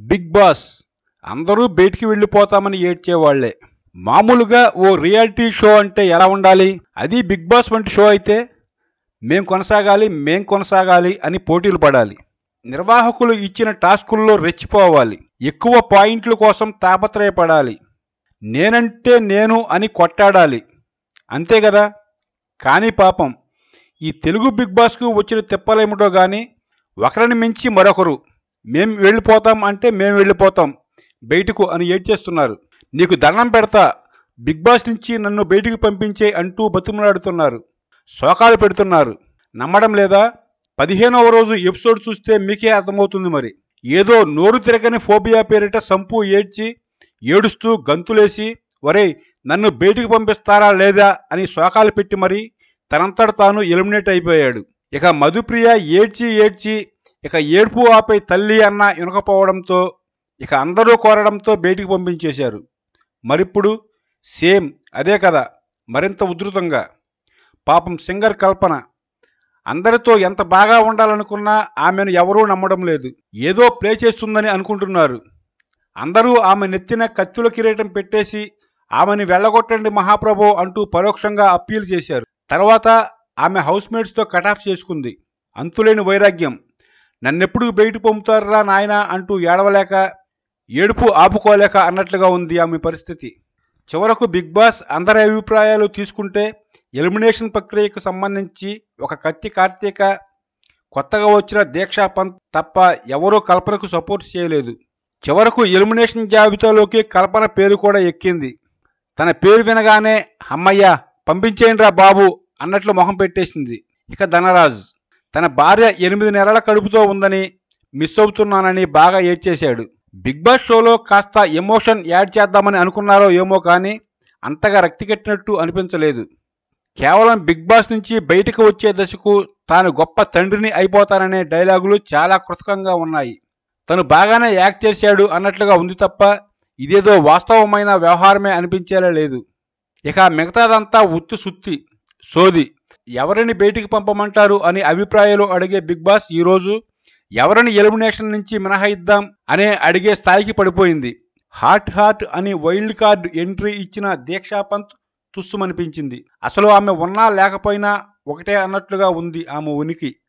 big boss అందరూ బయటికి వెళ్ళిపోతామని ఏడ్చేవాళ్లే మామూలుగా ఓ రియాలిటీ షో అంటే ఎలా ఉండాలి అది బిగ్ బాస్ వంటి షో అయితే మేం కొనసాగాలి మేం కొనసాగాలి అని పోటీలు పడాలి నిర్వాహకులు ఇచ్చిన టాస్కుల్లో రెచ్చిపోవాలి ఎక్కువ పాయింట్ల కోసం తాపత్రయపడాలి నేనంటే నేను అని కొట్టాడాలి అంతే కదా కానీ పాపం ఈ తెలుగు బిగ్ బాస్కు వచ్చిన తిప్పలేమిటో కానీ ఒకరిని మించి మరొకరు మేం వెళ్ళిపోతాం అంటే మేము వెళ్ళిపోతాం బయటకు అని ఏడ్చేస్తున్నారు నీకు దండం పెడతా బిగ్ బాస్ నుంచి నన్ను బయటికి పంపించే అంటూ బతిమలాడుతున్నారు శోకాలు పెడుతున్నారు నమ్మడం లేదా పదిహేనవ రోజు ఎపిసోడ్ చూస్తే మీకే అర్థమవుతుంది మరి ఏదో నోరు తిరగని ఫోబియా పేరిట సంపు ఏడ్చి ఏడుస్తూ గంతులేసి వరే నన్ను బయటికి పంపిస్తారా లేదా అని శోకాలు పెట్టి మరి తనంతట తాను ఎలిమినేట్ అయిపోయాడు ఇక మధుప్రియ ఏడ్చి ఏడ్చి ఇక ఏడుపు ఆపై తల్లి అన్న వినకపోవడంతో ఇక అందరూ కోరడంతో బయటికి పంపించేశారు మరిప్పుడు సేమ్ అదే కదా మరింత ఉధృతంగా పాపం సింగర్ కల్పన అందరితో ఎంత బాగా ఉండాలనుకున్నా ఆమెను ఎవరూ నమ్మడం లేదు ఏదో ప్లే చేస్తుందని అనుకుంటున్నారు అందరూ ఆమె నెత్తిన కత్తుల కిరీటం పెట్టేసి ఆమెని వెళ్ళగొట్టండి మహాప్రభు అంటూ పరోక్షంగా అప్పీల్ చేశారు తర్వాత ఆమె హౌస్మేట్స్తో కటాఫ్ చేసుకుంది అంతులేని వైరాగ్యం నన్నెప్పుడు బయట పంపుతారా నాయనా అంటూ ఏడవలేక ఏడుపు ఆపుకోలేక అన్నట్లుగా ఉంది ఆమె పరిస్థితి చివరకు బిగ్ బాస్ అందరి అభిప్రాయాలు తీసుకుంటే ఎలిమినేషన్ ప్రక్రియకు సంబంధించి ఒక కత్తి కార్తీక కొత్తగా వచ్చిన దీక్షా పంత్ తప్ప ఎవరూ కల్పనకు సపోర్ట్ చేయలేదు చివరకు ఎలిమినేషన్ జాబితాలోకి కల్పన పేరు కూడా ఎక్కింది తన పేరు వినగానే అమ్మయ్య పంపించేయండిరా బాబు అన్నట్లు మొహం పెట్టేసింది ఇక ధనరాజ్ తన భార్య ఎనిమిది నెలల కడుపుతో ఉందని మిస్ అవుతున్నానని బాగా ఏడ్చేశాడు బిగ్ బాస్ షోలో కాస్త ఎమోషన్ యాడ్ చేద్దామని అనుకున్నారో ఏమో కానీ అంతగా రక్తి కట్టినట్టు అనిపించలేదు కేవలం బిగ్ బాస్ నుంచి బయటకు వచ్చే దశకు తాను గొప్ప తండ్రిని అయిపోతాననే డైలాగులు చాలా కృతకంగా ఉన్నాయి తను బాగానే యాక్ట్ చేశాడు అన్నట్లుగా ఉంది తప్ప ఇదేదో వాస్తవమైన వ్యవహారమే అనిపించేలా లేదు ఇక మిగతాదంతా ఉత్తి సుత్తి సోది ఎవరిని బయటికి పంపమంటారు అని అభిప్రాయాలు అడిగే బిగ్ బాస్ ఈరోజు ఎవరిని ఎలిమినేషన్ నుంచి మినహాయిద్దాం అనే అడిగే స్థాయికి పడిపోయింది హాట్ హాట్ అని వైల్డ్ కార్డ్ ఎంట్రీ ఇచ్చిన దీక్షా పంత్ తుస్సుమనిపించింది అసలు ఆమె ఉన్నా లేకపోయినా ఒకటే అన్నట్లుగా ఉంది ఆమె ఉనికి